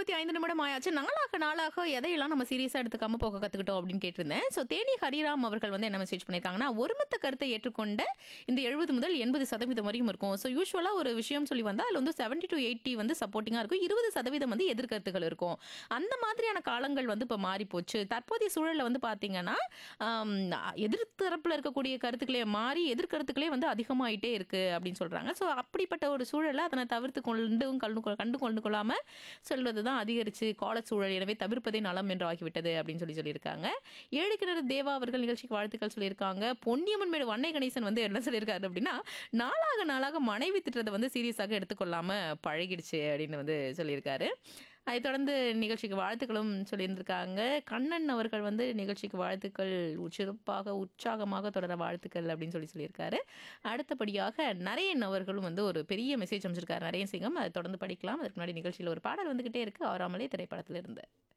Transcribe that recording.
இருபத்தி ஐந்து நிமிடம் ஆயாச்சு நாளாக நாளாக எதையெல்லாம் நம்ம சீரியஸா எடுத்துக்காம போக கத்துக்கிட்டோம் அப்படின்னு கேட்டிருந்தேன் ஸோ தேனி ஹரிராம் அவர்கள் வந்து என்ன மெசேஜ் பண்ணியிருக்காங்கன்னா ஒருமித்த கருத்தை ஏற்றுக்கொண்ட இந்த எழுபது முதல் எண்பது சதவீதம் வரையும் இருக்கும் ஸோ யூஸ்வலா ஒரு விஷயம் சொல்லி வந்தா அதுல வந்து செவன்டி டு எயிட்டி வந்து சப்போர்ட்டிங்கா இருக்கும் இருபது சதவீதம் வந்து எதிர்கருத்துகள் இருக்கும் அந்த மாதிரியான காலங்கள் வந்து இப்போ மாறி போச்சு தற்போதைய சூழல்ல வந்து பாத்தீங்கன்னா ஆம், எதிர்த்தரப்புல இருக்கக்கூடிய கருத்துக்களே மாறி எதிர்கருத்துக்களே வந்து அதிகமாயிட்டே இருக்கு அப்படின்னு சொல்றாங்க ஸோ அப்படிப்பட்ட ஒரு சூழலை அதனை தவிர்த்து கொண்டும் கண்டு கொ- கண்டு கொண்டு கொள்ளாம சொல்வது தான் அதிகரிச்சு கால சூழல் எனவே தவிர்ப்பதே நலம் என்று ஆகிவிட்டது அப்படின்னு சொல்லி சொல்லியிருக்காங்க ஏழு கிணறு தேவா அவர்கள் நிகழ்ச்சிக்கு வாழ்த்துக்கள் சொல்லியிருக்காங்க பொன்னியம்மன் மேடு வண்ணை கணேசன் வந்து என்ன சொல்லியிருக்காரு அப்படின்னா நாளாக நாளாக மனைவி திட்டத்தை வந்து சீரியஸாக எடுத்துக்கொள்ளாம பழகிடுச்சு அப்படின்னு வந்து சொல்லியிருக்காரு அதைத் தொடர்ந்து நிகழ்ச்சிக்கு வாழ்த்துக்களும் சொல்லியிருந்திருக்காங்க கண்ணன் அவர்கள் வந்து நிகழ்ச்சிக்கு வாழ்த்துக்கள் சிறப்பாக உற்சாகமாக தொடர வாழ்த்துக்கள் அப்படின்னு சொல்லி சொல்லியிருக்காரு அடுத்தபடியாக நரேன் அவர்களும் வந்து ஒரு பெரிய மெசேஜ் அமைச்சிருக்காரு நரேன் சிங்கம் அதை தொடர்ந்து படிக்கலாம் அதுக்கு முன்னாடி நிகழ்ச்சியில் ஒரு பாடல் வந்துகிட்டே இருக்கு ஆறாமலே திரைப்படத்தில் இருந்து